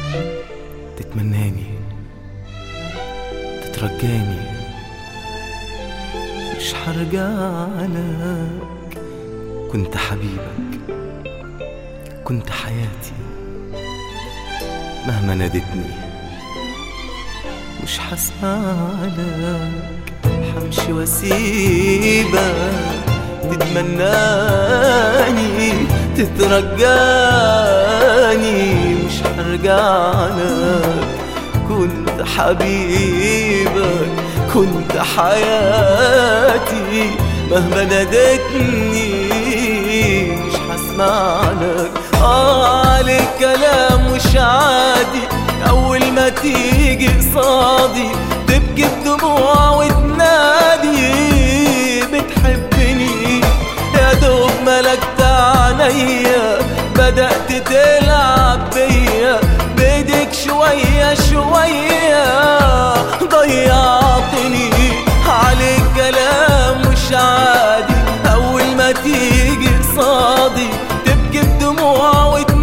تتمناني تترجاني مش حرجعلك كنت حبيبك كنت حياتي مهما نادتني مش هسمعلك حمشي واسيبك تتمناني تترجاني مش هرجعلك كنت حبيبك كنت حياتي مهما نادتني مش هسمعلك آه عليك كلام مش عادي أول ما تيجي قصادي تبكي بدموع وتنادي بتحبني يا دوب ملكت عينيا بدأت تلعب بيا بيدك شوية شوية ضيعتني عليك كلام مش عادي أول ما تيجي قصادي تبكي بدموع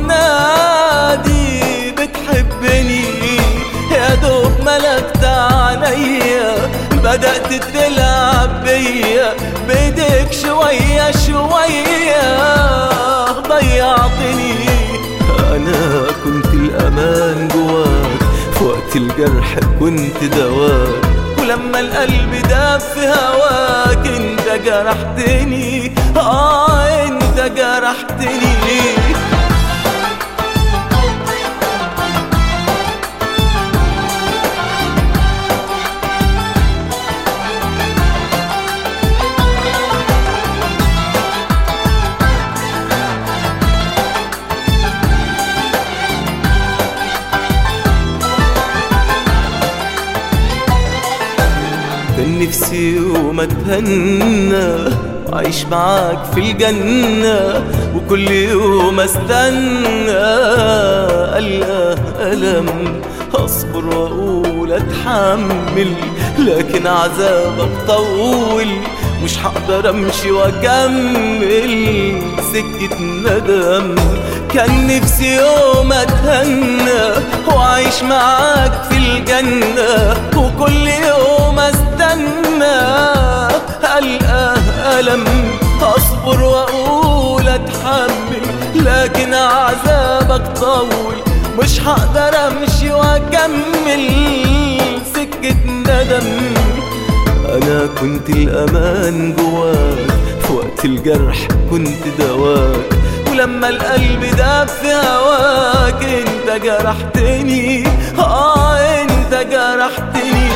وتنادي بتحبني يا دوب ملكت عينيا بدأت تلعب بيا بيدك شوية شوية ضيعتني أنا كنت الأمان جواك في وقت الجرح كنت دواك ولما القلب داب في هواك انت جرحتني اه انت جرحتني كان نفسي يوم اتهنى وعيش معاك في الجنة وكل يوم استنى ألقى ألم أصبر وأقول أتحمل لكن عذابك طول مش هقدر أمشي وأكمل سكة ندم كان نفسي يوم أتهنى وأعيش معاك في الجنة وكل يوم استنى ألقى ألم أصبر وأقول أتحمل لكن عذابك طول مش هقدر أمشي وأكمل سكة ندم أنا كنت الأمان جواك في وقت الجرح كنت دواك ولما القلب داب في هواك انت جرحتني اه انت جرحتني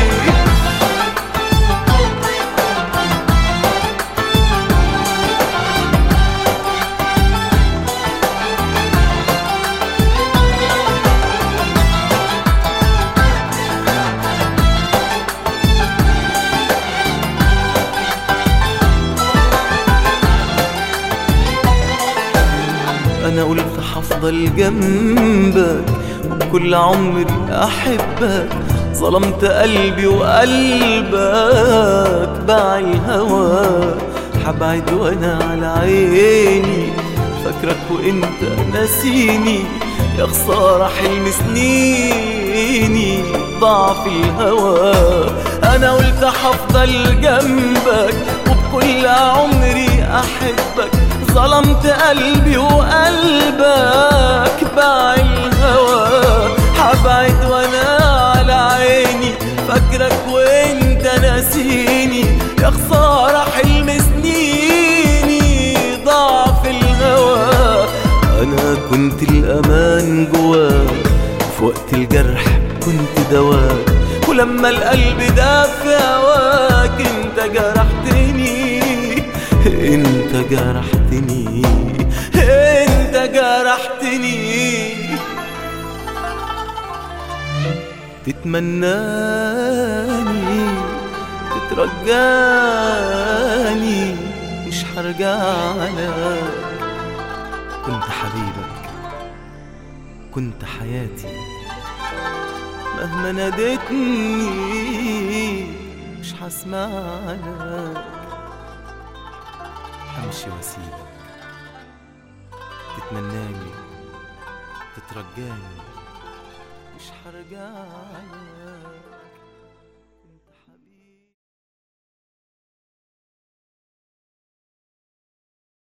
انا قلت هفضل جنبك وبكل عمري احبك ظلمت قلبي وقلبك باع الهوى حبعد وانا على عيني فاكرك وانت ناسيني يا خسارة حلم سنيني ضعف الهوى انا قلت هفضل جنبك وبكل عمري احبك ظلمت قلبي وقلبك باع الهوى حبعد وانا على عيني فاكرك وانت ناسيني يا خسارة حلم سنيني ضعف الهوى انا كنت الامان جواك في وقت الجرح كنت دواك ولما القلب داب في هواك انت جرحتني انت جرحتني انت جرحتني تتمناني تترجاني مش هرجعلك كنت حبيبك كنت حياتي مهما نادتني مش هسمعلك همشي واسيبك تتمناني تترجاني مش حرجع لك